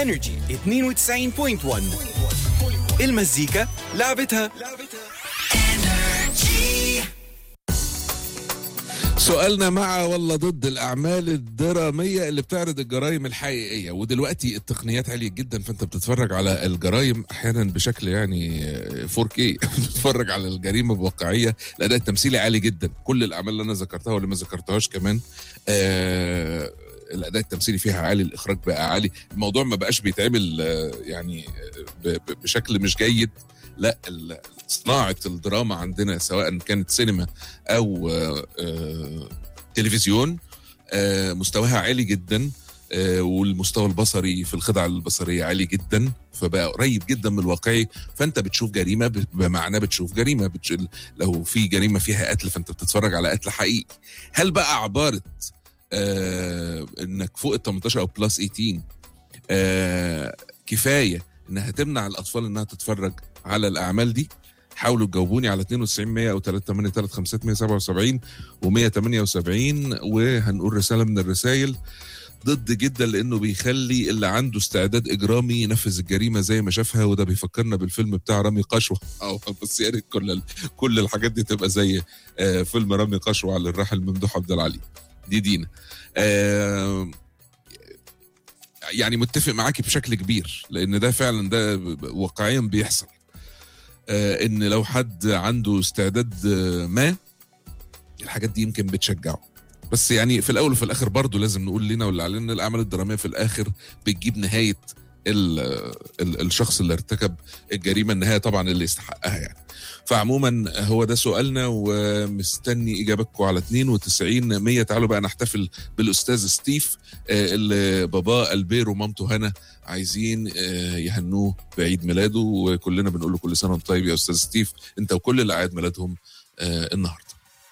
انرجي 92.1 المزيكا لعبتها سؤالنا مع ولا ضد الاعمال الدراميه اللي بتعرض الجرائم الحقيقيه ودلوقتي التقنيات عليت جدا فانت بتتفرج على الجرائم احيانا بشكل يعني 4K بتتفرج على الجريمه بواقعيه الاداء التمثيلي عالي جدا كل الاعمال اللي انا ذكرتها واللي ما ذكرتهاش كمان آه الاداء التمثيلي فيها عالي الاخراج بقى عالي الموضوع ما بقاش بيتعمل آه، يعني ب- ب- بشكل مش جيد لا ال- صناعه الدراما عندنا سواء كانت سينما او آه، آه، تلفزيون آه، مستواها عالي جدا آه، والمستوى البصري في الخدع البصريه عالي جدا فبقى قريب جدا من الواقعي فانت بتشوف جريمه ب- بمعنى بتشوف جريمه بتش... لو في جريمه فيها قتل فانت بتتفرج على قتل حقيقي هل بقى عباره آه انك فوق ال 18 او بلس 18 آه كفايه انها تمنع الاطفال انها تتفرج على الاعمال دي حاولوا تجاوبوني على 92 100 او 383 177 و178 وهنقول رساله من الرسائل ضد جدا لانه بيخلي اللي عنده استعداد اجرامي ينفذ الجريمه زي ما شافها وده بيفكرنا بالفيلم بتاع رامي قشوه او بس يا ريت كل ال- كل الحاجات دي تبقى زي آه، فيلم رامي قشوه على الراحل ممدوح عبد العلي دي دينا آه، يعني متفق معاكي بشكل كبير لان ده فعلا ده واقعيا بيحصل آه، ان لو حد عنده استعداد آه، ما الحاجات دي يمكن بتشجعه بس يعني في الاول وفي الاخر برضه لازم نقول لنا واللي علينا الاعمال الدراميه في الاخر بتجيب نهايه ال ال الشخص اللي ارتكب الجريمه النهايه طبعا اللي يستحقها يعني فعموما هو ده سؤالنا ومستني اجابتكم على 92 100 تعالوا بقى نحتفل بالاستاذ ستيف آه، اللي باباه البير ومامته هنا عايزين آه، يهنوه بعيد ميلاده وكلنا بنقول له كل سنه وانت طيب يا استاذ ستيف انت وكل اللي اعياد ميلادهم آه، النهارده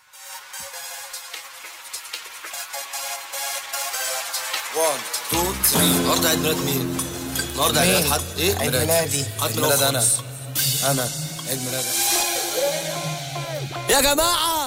وان تو ثري النهارده عيد ميلاد مين؟ النهارده عيد ميلاد حد ايه؟ عيد ميلادي. عيد ميلاد انا انا عيد ميلاد انا يا جماعه